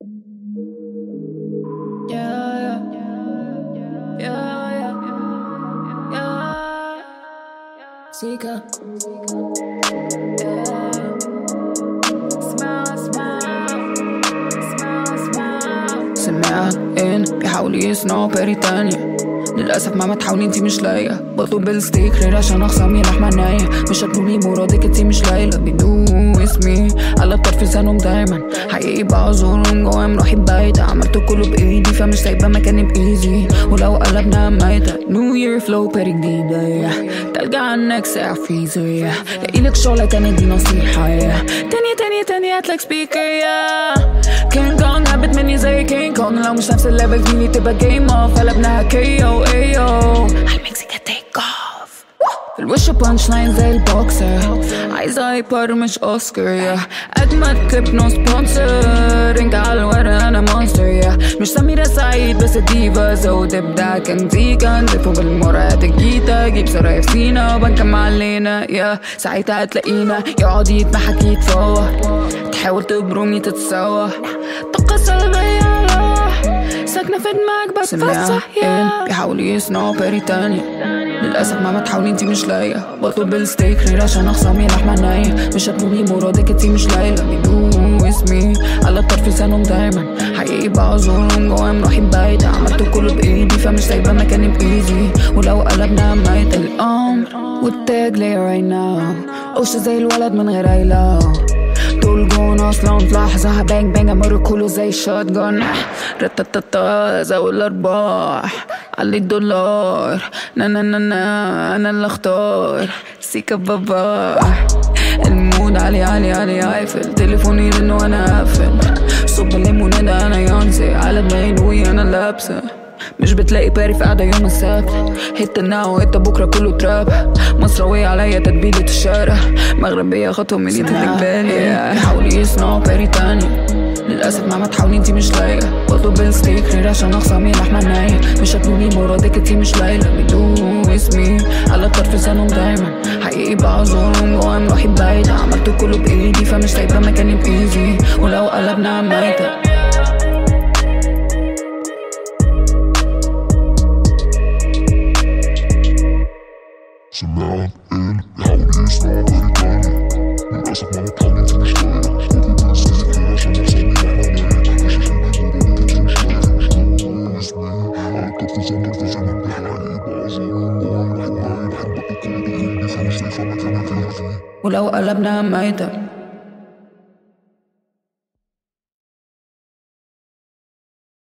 Yeah, yeah, yeah, yeah. Sika. سمعان بيحاولوا يصنعوا باري تانية للأسف مهما تحاولي انتي مش لايقة بطلب بالستيك غير عشان أخصامي لحمة ناية مش هتقولي مرادك انتي مش لايلة بيدو اسمي على طرف لسانهم دايما حقيقي بعذرهم جواهم روحي بايتة عملت كله بإيدي فمش سايبة مكاني بإيزي ولو قلبنا ميتة نيو يير فلو باري جديدة تلقى عنك ساعة فريزر لاقيلك شغلة تانية دي نصيحة تانية تانية تانية هاتلك سبيكر يا كينج كونج هبت مني زي كينج كونج لو مش نفس الليفل فيني تبقى جيم اوف قلبناها كيو ايو هالمكسيكا تيك اوف في الوش بانش لاين زي البوكسر عايزة ايبر مش اوسكار يا اجمد كليب نو سبونسر انت على الورق انا مونستر يا مش سميرة سعيد بس ديفا زود ابداع كان زيكا نزفوا بالمرات الجيتا جيب سرايا في سينا وبنكم علينا يا ساعتها هتلاقينا يقعد يتمحك يتفوح تحاول تبرمني تتسوح طاقة سلبية روح ساكنة في دماغك بس فصح يا بيحاولوا يصنعوا باري تانية للأسف مهما تحاولي انتي مش لايقة بطلب بالستيك غير عشان أخصامي لحمة ناية مش هتقولي مرادك انتي مش لايلة بيدو اسمي على طرف لسانهم دايما حقيقي بعذرهم جواهم روحي بايتة عملت كله بإيدي فمش سايبة مكاني بإيزي ولو قلبنا ميت الأمر والتاج ليا right now قوش زي الولد من غير عيلة دول جون اصلا في لحظة بانج بانج امر كله زي شوت جون رتتتا زود الارباح علي الدولار نا نا نا نا انا اللي اختار سيكا بابا المود عالي عالي عالي عايفل تليفوني يرن وانا قافل صب الليمونادة انا يونسي على دماغي لوي انا لابسة مش بتلاقي باري في قعدة يوم السبت هت الناو هت بكرة كله تراب مصراوية عليا تتبيلة الشارع مغربية خطوة من ايد بالي حاولوا يصنعوا باري تاني للأسف مهما تحاولي انتي مش لايقة بطلب بالستيك غير عشان أخصامي لحمة ناية مش هتقولي مرادك انتي مش لايلة بيدو اسمي على طرف لسانهم دايما حقيقي بعذرهم جواهم روحي بايتة عملت كله بإيدي فمش سايبة مكاني بإيزي ولو قلبنا ميتة سمعان ان يحاول يسمع غير تاني للأسف ما بتحاول انت مش لايق بطلب بالستيك غير عشان أخصامي لحمة ناية مش هتقولي مرادك انت مش لايق مش هو اسمي على طرف لسانهم دايما حقيقي بعذرهم جواهم روحي بايتة عملت كله بإيدي فمش سايبة مكاني بإيزي ولو قلبنا ميتة